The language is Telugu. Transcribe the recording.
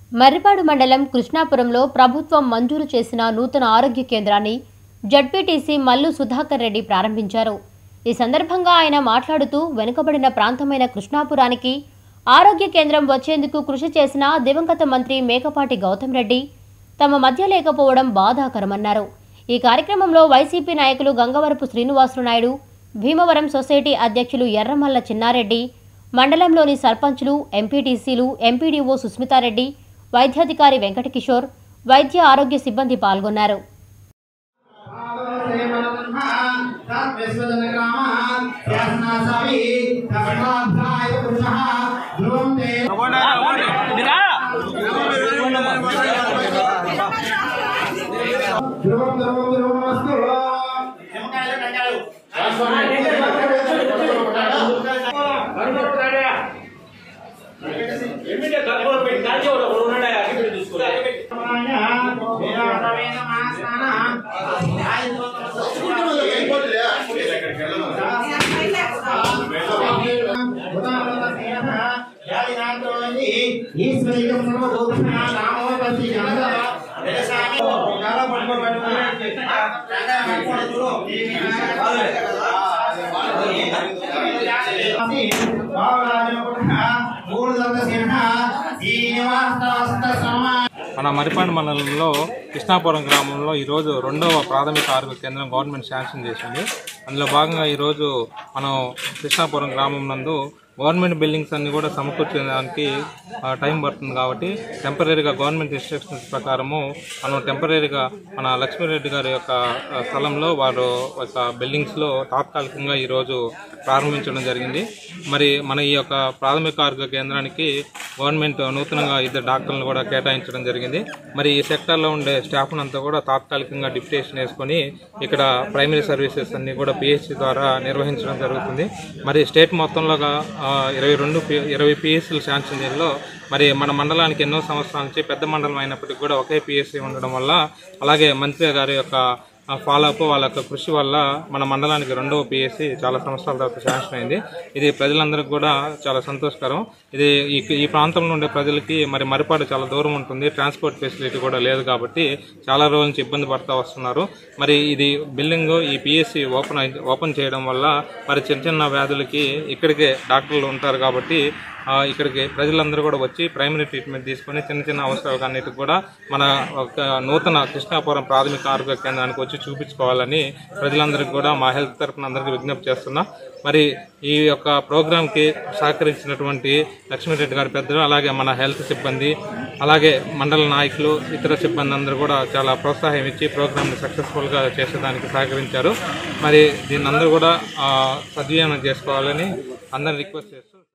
మర్రిపాడు మండలం కృష్ణాపురంలో ప్రభుత్వం మంజూరు చేసిన నూతన ఆరోగ్య కేంద్రాన్ని జడ్పీటీసీ మల్లు సుధాకర్ రెడ్డి ప్రారంభించారు ఈ సందర్భంగా ఆయన మాట్లాడుతూ వెనుకబడిన ప్రాంతమైన కృష్ణాపురానికి ఆరోగ్య కేంద్రం వచ్చేందుకు కృషి చేసిన దివంగత మంత్రి మేకపాటి గౌతమ్ రెడ్డి తమ మధ్య లేకపోవడం బాధాకరమన్నారు ఈ కార్యక్రమంలో వైసీపీ నాయకులు గంగవరపు శ్రీనివాసులు నాయుడు భీమవరం సొసైటీ అధ్యక్షులు ఎర్రమల్ల చిన్నారెడ్డి మండలంలోని సర్పంచులు ఎంపీటీసీలు ఎంపీడీఓ సుస్మితారెడ్డి వైద్యాధికారి వెంకటకిషోర్ వైద్య ఆరోగ్య సిబ్బంది పాల్గొన్నారు మన మరిపాడు మండలంలో కృష్ణాపురం గ్రామంలో ఈరోజు రెండవ ప్రాథమిక ఆరోగ్య కేంద్రం గవర్నమెంట్ శాంక్షన్ చేసింది అందులో భాగంగా ఈరోజు మనం కృష్ణాపురం గ్రామం నందు గవర్నమెంట్ బిల్డింగ్స్ అన్ని కూడా సమకూర్చడానికి ఆ, టైం పడుతుంది కాబట్టి టెంపరీగా గవర్నమెంట్ ఇన్స్ట్రక్షన్స్ ప్రకారము మనం టెంపరీగా మన లక్ష్మీరెడ్డి గారి యొక్క ఆ, స్థలంలో వారు ఒక బిల్డింగ్స్లో తాత్కాలికంగా ఈరోజు ప్రారంభించడం జరిగింది మరి మన ఈ యొక్క ప్రాథమిక ఆరోగ్య కేంద్రానికి గవర్నమెంట్ నూతనంగా ఇద్దరు డాక్టర్లను కూడా కేటాయించడం జరిగింది మరి ఈ సెక్టార్లో ఉండే స్టాఫ్ అంతా కూడా తాత్కాలికంగా డిప్యుటేషన్ వేసుకొని ఇక్కడ ప్రైమరీ సర్వీసెస్ అన్ని కూడా పిహెచ్సి ద్వారా నిర్వహించడం జరుగుతుంది మరి స్టేట్ మొత్తంలోగా ఆ, ఇరవై రెండు పి- ఇరవై పిఎస్సీలు శాంక్షన్ చేయడంలో మరి మన మండలానికి ఎన్నో సంవత్సరాల నుంచి పెద్ద మండలం అయినప్పటికీ కూడా ఒకే పిఎస్సీ ఉండడం వల్ల అలాగే మంత్రి గారి యొక్క ఫాలోఅప్ వాళ్ళ యొక్క కృషి వల్ల మన మండలానికి రెండవ పిఎస్సి చాలా సంవత్సరాల తర్వాత శాంక్షన్ అయింది ఇది ప్రజలందరికీ కూడా చాలా సంతోషకరం ఇది ఈ ఈ ప్రాంతంలో ఉండే ప్రజలకి మరి మరిపాడు చాలా దూరం ఉంటుంది ట్రాన్స్పోర్ట్ ఫెసిలిటీ కూడా లేదు కాబట్టి చాలా రోజుల నుంచి ఇబ్బంది పడుతూ వస్తున్నారు మరి ఇది బిల్డింగ్ ఈ పిఎస్సి ఓపెన్ అయి- ఓపెన్ చేయడం వల్ల మరి చిన్న చిన్న వ్యాధులకి ఇక్కడికే డాక్టర్లు ఉంటారు కాబట్టి ఆ, ఇక్కడికి ప్రజలందరూ కూడా వచ్చి ప్రైమరీ ట్రీట్మెంట్ తీసుకొని చిన్న చిన్న అవసరాలకు అన్నిటికి కూడా మన ఒక నూతన కృష్ణాపురం ప్రాథమిక ఆరోగ్య కేంద్రానికి వచ్చి చూపించుకోవాలని ప్రజలందరికీ కూడా మా హెల్త్ తరఫున అందరికీ విజ్ఞప్తి చేస్తున్నా మరి ఈ యొక్క ప్రోగ్రాంకి సహకరించినటువంటి లక్ష్మీరెడ్డి గారి పెద్దలు అలాగే మన హెల్త్ సిబ్బంది అలాగే మండల నాయకులు ఇతర సిబ్బంది అందరూ కూడా చాలా ప్రోత్సాహం ఇచ్చి ప్రోగ్రామ్ని సక్సెస్ఫుల్గా చేసేదానికి సహకరించారు మరి దీన్ని అందరూ కూడా ఆ, సద్వినియోగం చేసుకోవాలని అందరిని రిక్వెస్ట్ చేస్తూ